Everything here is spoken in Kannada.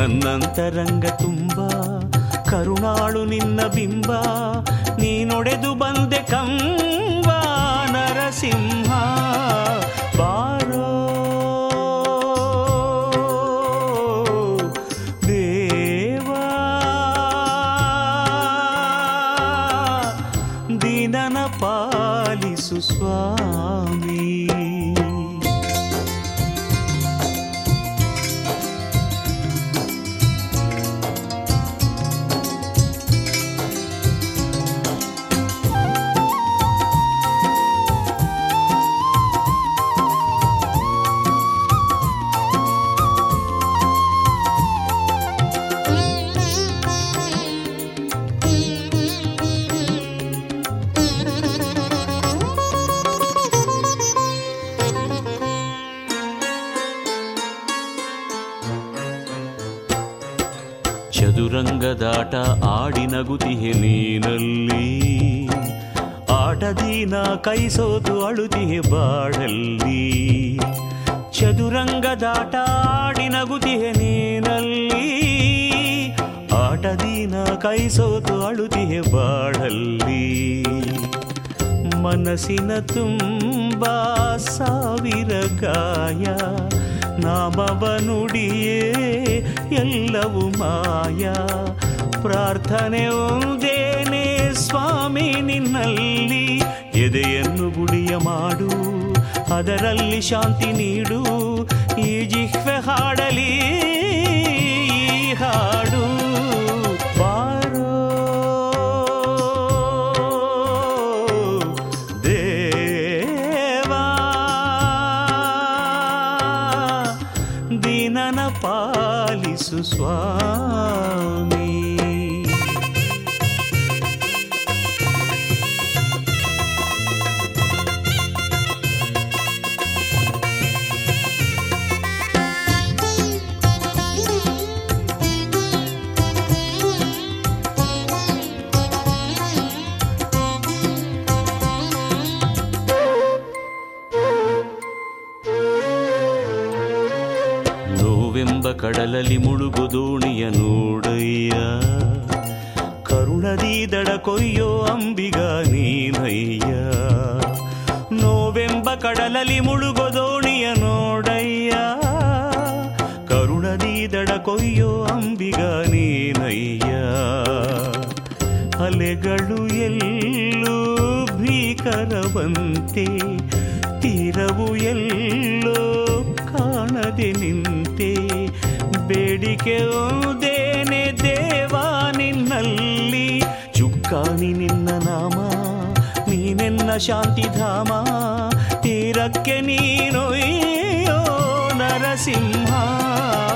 ನನ್ನಂತರಂಗ ತುಂಬ ಕರುಣಾಳು ನಿನ್ನ ಬಿಂಬ ನೀನೊಡೆದು ಬಂದೆ ಕಂಬ ನರಸಿಂಹ ಬಾರೋ ದೇವಾ ದಿನನ ಪಾಲಿಸು ಸ್ವಾಮಿ ಚದುರಂಗದಾಟ ಆಡಿ ನಗುತಿಹೆ ನೀನಲ್ಲಿ ಆಟದೀನ ಕೈ ಸೋತು ಅಳುತಿಹೆ ಬಾಳಲ್ಲಿ ಚದುರಂಗದಾಟ ಆಡಿ ನಗುತಿಹೆ ನೀನಲ್ಲಿ ಆಟದೀನ ಕೈ ಸೋತು ಅಳುತಿಹೆ ಬಾಳಲ್ಲಿ ಮನಸ್ಸಿನ ತುಂಬ ಸಾವಿರ ಗಾಯ ನಾಮವ ನುಡಿಯೇ ಎಲ್ಲವೂ ಮಾಯ ಪ್ರಾರ್ಥನೆ ಒಂದೇನೆ ಸ್ವಾಮಿ ನಿನ್ನಲ್ಲಿ ಎದೆಯನ್ನು ಗುಡಿಯ ಮಾಡು ಅದರಲ್ಲಿ ಶಾಂತಿ ನೀಡು ಈ ಜಿಹ್ವೆ ಹಾಡಲಿ ಈ ಹಾಡು ಬಾರೋ ದೇವಾ ದಿನನ ಪಾಲಿಸು ಸ್ವಾಮಿ ನೋವೆಂಬ ಕಡಲಲ್ಲಿ ಮುಳುಗು ದೋಣಿಯ ನೋಡಯ್ಯ ಕರುಣದಿ ದಡ ಕೊಯ್ಯೋ ಅಂಬಿಗ ನೀನಯ್ಯ ನೋವೆಂಬ ಕಡಲಲ್ಲಿ ಮುಳುಗು ದೋಣಿಯ ನೋಡಯ್ಯ ಕರುಣದಿ ದಡ ಕೊಯ್ಯೋ ಅಂಬಿಗ ನೀನಯ್ಯ ಅಲೆಗಳು ಎಲ್ಲೂ ಭೀಕರವಂತೆ ತೀರವು ಎಲ್ಲೋ ಕಾಣದೆ ನಿಂತೆ ಬೇಡಿಕೆ ಒಂದೇನೆ ದೇವಾ ನಿನ್ನಲ್ಲಿ ಚುಕ್ಕಾಣಿ ನಿನ್ನ ನಾಮ ನೀನೆನ್ನ ಶಾಂತಿಧಾಮ ತೀರಕ್ಕೆ ನೀನೊಯ್ಯೋ ನರಸಿಂಹ